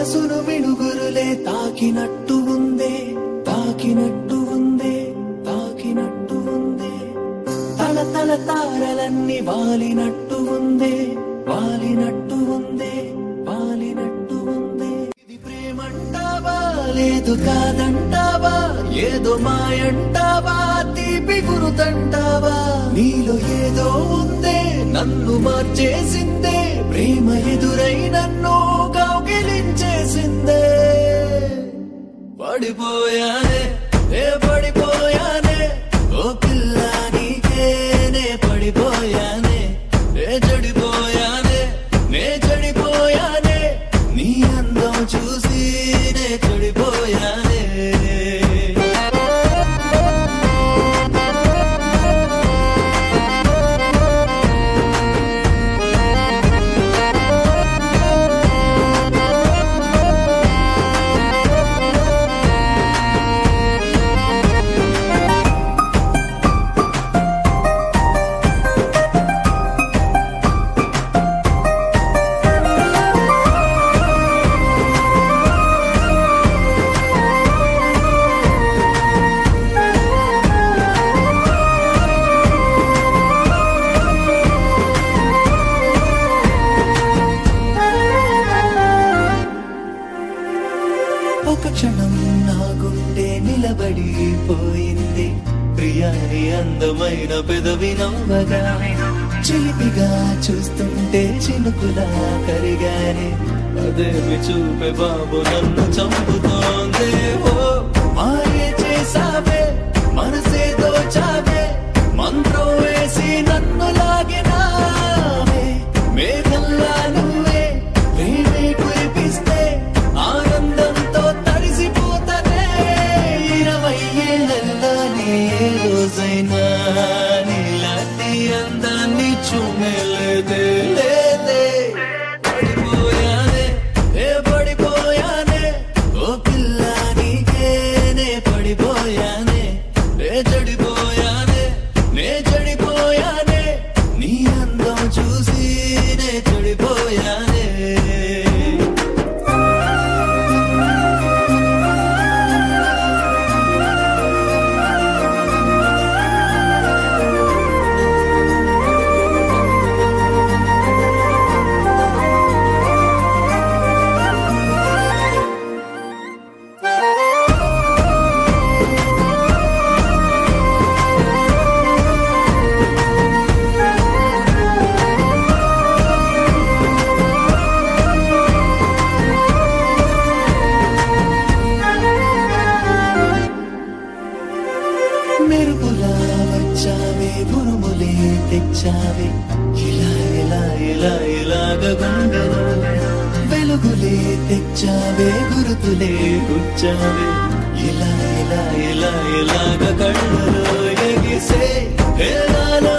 మనసును మిడుగురులే తాకినట్టు ఉందే తాకినట్టు ఉందే తాకినట్టు ఉందే తల తల తారలన్నీ వాలినట్టు ఉందే వాలినట్టు ఉందే వాలినట్టు ఉందే ఇది ప్రేమంటావా లేదు కాదంటావా ఏదో మాయంటావా తీపి గురుతంటావా నీలో ఏదో ఉందే నన్ను మార్చేసిందే ప్రేమ ఎదురై నన్ను కౌగిలించేసిందే పడిపోయానే ఏ పడిపోయానే ఓ పిల్ల నీకేనే పడిపోయానే ఏ చెడిపోయానే నే చెడిపోయానే నీ అందం చూసి నే చెడిపోయానే ఒక క్షణం నా గుండె నిలబడిపోయింది ప్రియాని అందమైన పెదవి నవ్వగా చిలిపిగా చూస్తుంటే చినుకులా కరిగానే అదేమి చూపే బాబు నన్ను చంపుతోంది ఓ మాయే చేసావే మనసే దోచావే మంత్రం వేసి నన్ను లాగినావే మేఘల్లా నువ్వే ప్రేమే కురిపిస్తే ఆనందంతో తడిసిపోతనే ఇరవై ఏళ్ళల్లా నీ ఏ రోజైనా నీలాంటి అందాన్ని చూమెలేదే లేదే పడిపోయానే ఏ పడిపోయానే ఓ పిల్ల నీకేనే పడిపోయానే ఏ చెడిపోయానే నే చెడిపోయానే నీ అందం చూసి నే చెడిపోయానే మెరుపులా వచ్చావే ఉరుములే తెచ్చావే ఇలా ఇలా ఇలా ఇలాగ గుండెలో వెలుగులే తెచ్చావే గురుతులే గుచ్చావే ఇలా ఇలా ఇలా ఇలాగ కళ్ళలో ఎగిసే హేళాలో